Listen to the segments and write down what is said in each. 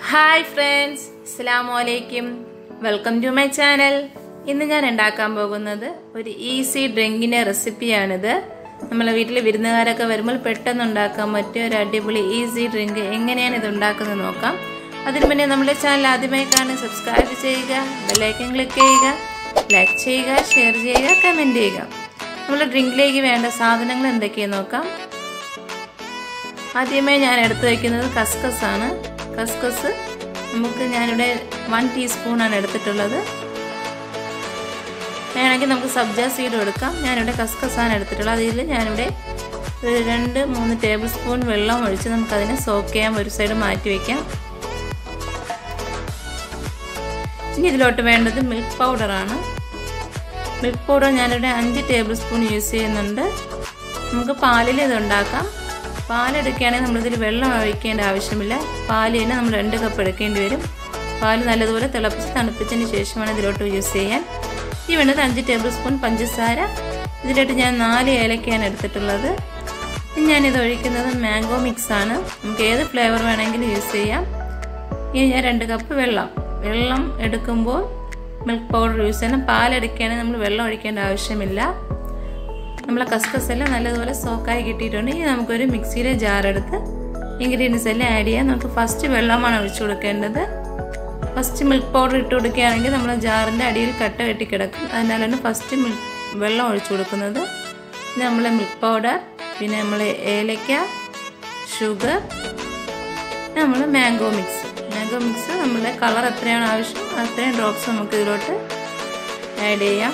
hi friends അസ്സാം വലൈക്കും welcome to my channel ഇന്ന് ഞാൻ ഉണ്ടാക്കാൻ പോകുന്നത് ഒരു ഈസി ഡ്രിങ്കിൻ്റെ റെസിപ്പിയാണിത് നമ്മളെ വീട്ടിൽ വിരുന്നുകാരൊക്കെ വരുമ്പോൾ പെട്ടെന്ന് ഉണ്ടാക്കാൻ പറ്റിയ ഒരു അടിപൊളി ഈസി ഡ്രിങ്ക് എങ്ങനെയാണ് ഇത് ഉണ്ടാക്കുന്നത് നോക്കാം അതിനു മുന്നേ നമ്മുടെ ചാനൽ ആദ്യമായി കാണുക സബ്സ്ക്രൈബ് ചെയ്യുക ബെല്ലൈക്കൻ ക്ലിക്ക് ചെയ്യുക ലൈക്ക് ചെയ്യുക ഷെയർ ചെയ്യുക കമൻറ്റ് ചെയ്യുക നമ്മൾ ഡ്രിങ്കിലേക്ക് വേണ്ട സാധനങ്ങൾ എന്തൊക്കെയെന്ന് നോക്കാം ആദ്യമായി ഞാൻ എടുത്തു വയ്ക്കുന്നത് കസ്കസ് ആണ് കസ്കസ് നമുക്ക് ഞാനിവിടെ വൺ ടീസ്പൂണാണ് എടുത്തിട്ടുള്ളത് വേണമെങ്കിൽ നമുക്ക് സബ്ജ സീഡും എടുക്കാം ഞാനിവിടെ കസ്കസാണ് എടുത്തിട്ടുള്ളത് അതിൽ ഞാനിവിടെ ഒരു രണ്ട് മൂന്ന് ടേബിൾ സ്പൂൺ വെള്ളം ഒഴിച്ച് നമുക്കതിനെ സോക്ക് ചെയ്യാൻ ഒരു സൈഡ് മാറ്റി വയ്ക്കാം ഇനി ഇതിലോട്ട് വേണ്ടത് മിൽക്ക് പൗഡറാണ് മിൽക്ക് പൗഡർ ഞാനിവിടെ അഞ്ച് ടേബിൾ സ്പൂൺ യൂസ് ചെയ്യുന്നുണ്ട് നമുക്ക് പാലിൽ ഇത് ഉണ്ടാക്കാം പാലെടുക്കുകയാണെങ്കിൽ നമ്മളിതിൽ വെള്ളം ഒഴിക്കേണ്ട ആവശ്യമില്ല പാല് തന്നെ നമ്മൾ രണ്ട് കപ്പ് എടുക്കേണ്ടി വരും പാല് നല്ലതുപോലെ തിളപ്പിച്ച് തണുപ്പിച്ചതിന് ശേഷമാണ് ഇതിലോട്ട് യൂസ് ചെയ്യാൻ ഈ വേണ്ടത് അഞ്ച് ടേബിൾ സ്പൂൺ പഞ്ചസാര ഇതിലോട്ട് ഞാൻ നാല് ഏലക്കയാണ് എടുത്തിട്ടുള്ളത് ഇനി ഞാനിത് ഒഴിക്കുന്നത് മാംഗോ മിക്സ് ആണ് നമുക്ക് ഏത് ഫ്ലേവർ വേണമെങ്കിലും യൂസ് ചെയ്യാം ഇനി ഞാൻ രണ്ട് കപ്പ് വെള്ളം വെള്ളം എടുക്കുമ്പോൾ മിൽക്ക് പൗഡർ യൂസ് ചെയ്യണം പാലെടുക്കുകയാണെങ്കിൽ നമ്മൾ വെള്ളം ഒഴിക്കേണ്ട ആവശ്യമില്ല നമ്മളെ കസ്കസ് എല്ലാം നല്ലതുപോലെ സോക്കായി കിട്ടിയിട്ടുണ്ട് ഇനി നമുക്കൊരു മിക്സിയിലെ ജാർ എടുത്ത് ഇൻഗ്രീഡിയൻസ് എല്ലാം ആഡ് ചെയ്യാം നമുക്ക് ഫസ്റ്റ് വെള്ളമാണ് ഒഴിച്ചു കൊടുക്കേണ്ടത് ഫസ്റ്റ് മിൽക്ക് പൗഡർ ഇട്ട് കൊടുക്കുകയാണെങ്കിൽ നമ്മൾ ജാറിൻ്റെ അടിയിൽ കട്ട കെട്ടി കിടക്കും അതിനാലാണ് ഫസ്റ്റ് മിൽക്ക് വെള്ളം ഒഴിച്ചു കൊടുക്കുന്നത് പിന്നെ നമ്മൾ മിൽക്ക് പൗഡർ പിന്നെ നമ്മൾ ഏലക്ക ഷുഗർ നമ്മൾ മാംഗോ മിക്സ് മാംഗോ മിക്സ് നമ്മുടെ കളർ എത്രയാണ് ആവശ്യം അത്രയും ഡ്രോപ്സ് നമുക്ക് ഇതിലോട്ട് ആഡ് ചെയ്യാം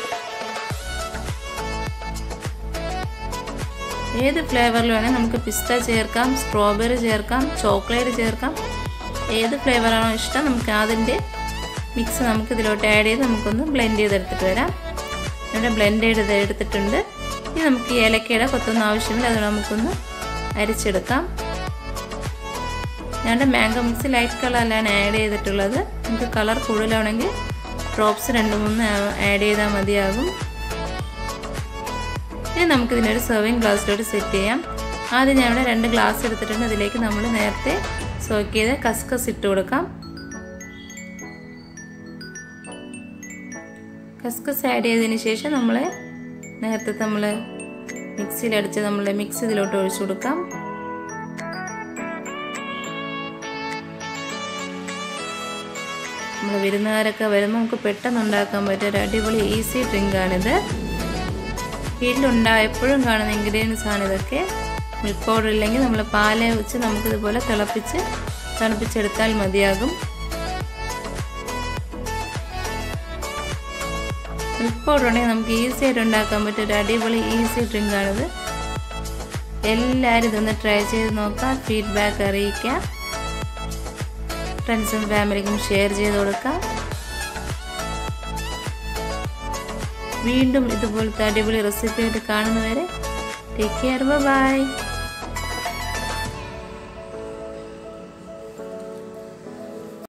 ഏത് ഫ്ലേവറിൽ വേണമെങ്കിൽ നമുക്ക് പിസ്ത ചേർക്കാം സ്ട്രോബെറി ചേർക്കാം ചോക്ലേറ്റ് ചേർക്കാം ഏത് ഫ്ലേവറാണോ ഇഷ്ടം നമുക്ക് അതിൻ്റെ മിക്സ് നമുക്ക് ഇതിലോട്ട് ആഡ് ചെയ്ത് നമുക്കൊന്ന് ബ്ലെൻഡ് ചെയ്തെടുത്തിട്ട് വരാം ഇവിടെ ബ്ലെൻഡ് ചെയ്ത് എടുത്തിട്ടുണ്ട് ഇനി നമുക്ക് ഏലക്കയുടെ കൊത്തൊന്നും ആവശ്യമില്ല അത് നമുക്കൊന്ന് അരിച്ചെടുക്കാം ഞങ്ങളുടെ മാംഗോ മിക്സ് ലൈറ്റ് കളറിലാണ് ആഡ് ചെയ്തിട്ടുള്ളത് നമുക്ക് കളർ കൂടുതലാണെങ്കിൽ ഡ്രോപ്സ് രണ്ട് മൂന്ന് ആഡ് ചെയ്താൽ മതിയാകും ഇനി നമുക്ക് ഇതിനൊരു സെർവിങ് ഗ്ലാസ്സിലോട്ട് സെറ്റ് ചെയ്യാം ആദ്യം ഞാൻ ഇവിടെ രണ്ട് ഗ്ലാസ് എടുത്തിട്ടുണ്ട് അതിലേക്ക് നമ്മൾ നേരത്തെ സോക്ക് ചെയ്ത് കസ്കസ് ഇട്ട് കൊടുക്കാം കസ്കസ് ആഡ് ചെയ്തതിന് ശേഷം നമ്മൾ നേരത്തെ നമ്മൾ മിക്സിയിൽ അടിച്ച് നമ്മൾ മിക്സ് ഇതിലോട്ട് ഒഴിച്ചു കൊടുക്കാം നമ്മൾ വിരുന്നുകാരൊക്കെ വരുമ്പോൾ നമുക്ക് പെട്ടെന്ന് ഉണ്ടാക്കാൻ പറ്റിയ ഒരു അടിപൊളി ഈസി ഡ്രിങ്കാണിത് വീട്ടിലുണ്ടാ എപ്പോഴും കാണുന്ന ഇൻഗ്രീഡിയൻസ് ആണ് ഇതൊക്കെ മിൽക്ക് പൗഡർ ഇല്ലെങ്കിൽ നമ്മൾ പാല് വെച്ച് നമുക്കിതുപോലെ തിളപ്പിച്ച് തണുപ്പിച്ചെടുത്താൽ മതിയാകും മിൽക്ക് പൗഡർ ഉണ്ടെങ്കിൽ നമുക്ക് ഈസി ആയിട്ട് ഉണ്ടാക്കാൻ പറ്റിയ ഒരു അടിപൊളി ഈസി ഡ്രിങ്കാണിത് എല്ലാവരും ഇതൊന്ന് ട്രൈ ചെയ്ത് നോക്കാം ഫീഡ്ബാക്ക് അറിയിക്കാം ഫ്രണ്ട്സും ഫാമിലിക്കും ഷെയർ ചെയ്ത് കൊടുക്കാം വീണ്ടും ഇതുപോലത്തെ അടിപൊളി റെസിപ്പി ആയിട്ട് കാണുന്നവരെ ടേക്ക് കെയർ ബൈ